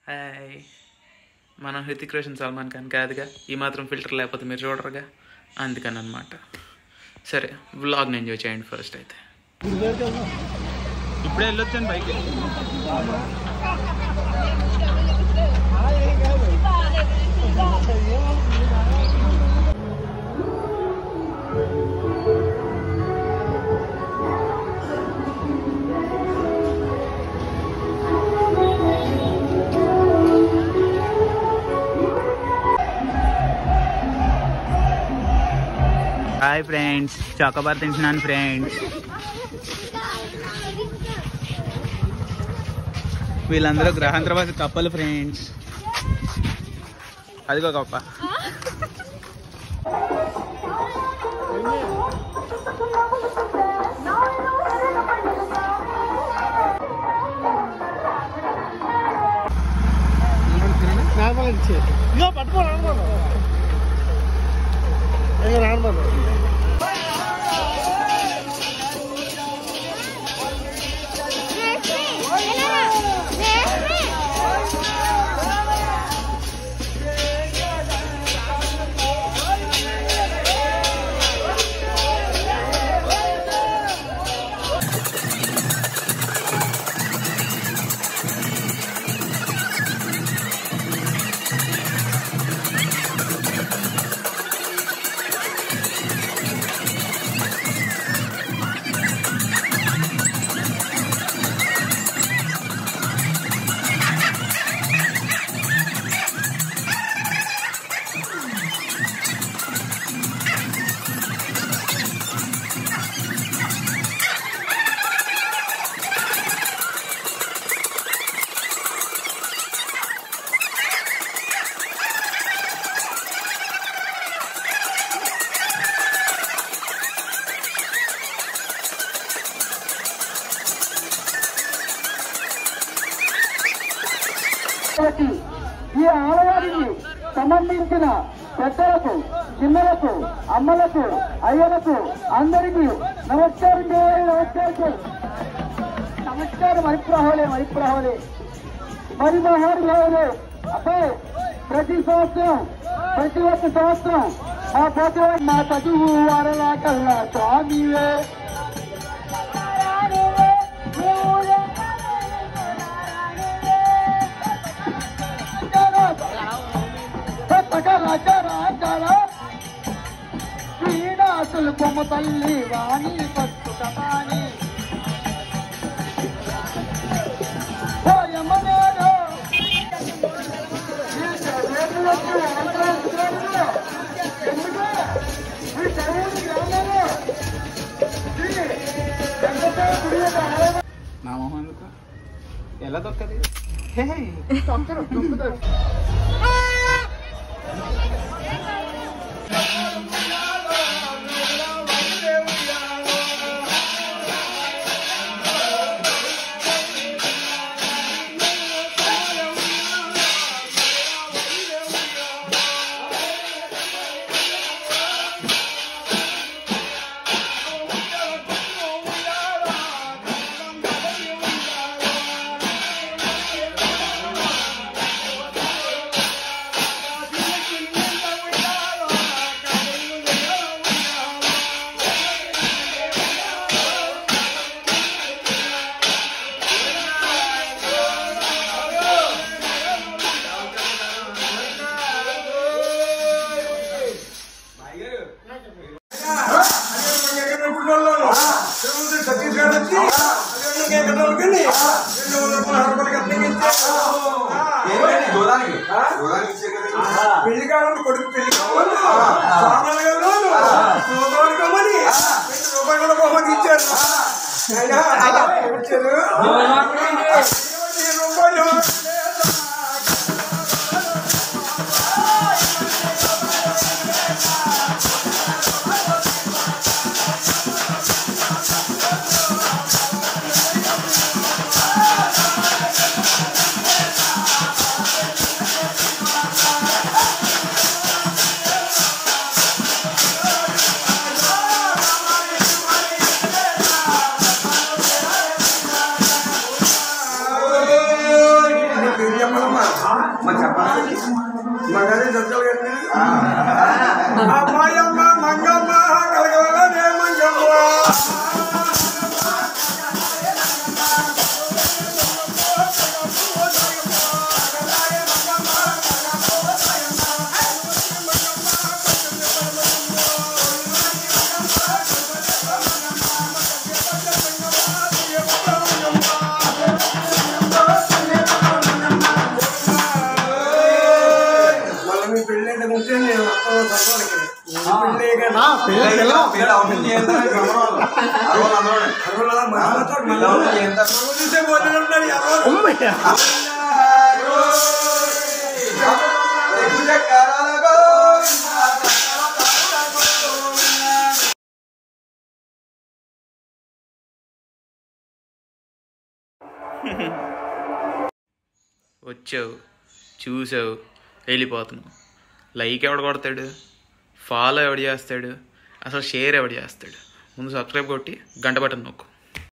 Hi మనం హృతిక్ రోషన్ సల్మాన్ ఖాన్ కాదుగా ఈ మాత్రం ఫిల్టర్ లేకపోతే మీరు చూడరుగా అందుకని అనమాట సరే వ్లాగ్ని ఎంజాయ్ చేయండి ఫస్ట్ అయితే ఇప్పుడే వెళ్ళొచ్చాను బైక్ హాయ్ ఫ్రెండ్స్ చాకోబార్ తింటున్నాను ఫ్రెండ్స్ వీళ్ళందరూ గ్రహాంతరవాసి కప్పలు ఫ్రెండ్స్ అదిగో కప్ప ఇగో పట్టుకో రానుకోను ఇంకా రానుకోను కాబట్టి ఈ ఆలయానికి సంబంధించిన పెద్దలకు చిన్నలకు అమ్మలకు అయ్యలకు అందరికీ నమస్కారం చేయాలి నమస్కారం చేయాలి నమస్కారం మరిప్రహోలే మరిప్రహోలే మరి మహానుభావులు అబ్బాయి ప్రతి సంవత్సరం ప్రతి ఒక్క సంవత్సరం మా పోతే మా చదువు వారలా కల్లా స్వామివే శ్రీనాథులు బొమ్మ తల్లి వాణి పట్టుక వాణి పోయమ్మనేరు. ఈ చదువులకు ఆంధ్రప్రదేశ్లో ఎందుకు? ఈ చదువులకు రాలేదు. ఈ వెంకటేశ్వర గుడి యొక్క ఆలయం నా మొహం ఎందుకు ఎలా దొక్కది హే తొక్కరు, తొక్కుతారు. పెళ్లి కావాలి కొడుకు పెళ్లి కావాలి సామాన్లు కావాలి సోదరుడు కావాలి రెండు రూపాయలు కూడా బహుమతి ఇచ్చారు అయినా ఇచ్చారు ఈ రూపాయలు చెప్పమ్మా మరి చెప్పాలి మగదే దొరకలు కట్టి అమ్మాయమ్మ మంగమ్మ కలగలనే మంగమ్మ మళ్ళీ మీ పెళ్ళి అంటే ఉంటే నేను వస్తాను చదవాలి పెళ్ళి కదా పిల్ల అవుతుంది ఏంటంటే గమనాలు. అరవై అందరూనే. అరవలా మరొకతో మళ్ళీ చూసే పోతున్నాడు వచ్చావు చూసావు వెళ్ళిపోతున్నావు లైక్ ఎవడు కొడతాడు ఫాలో ఎవడు చేస్తాడు అసలు షేర్ ఎవడు చేస్తాడు ముందు సబ్స్క్రైబ్ కొట్టి గంట బటన్ నొక్కు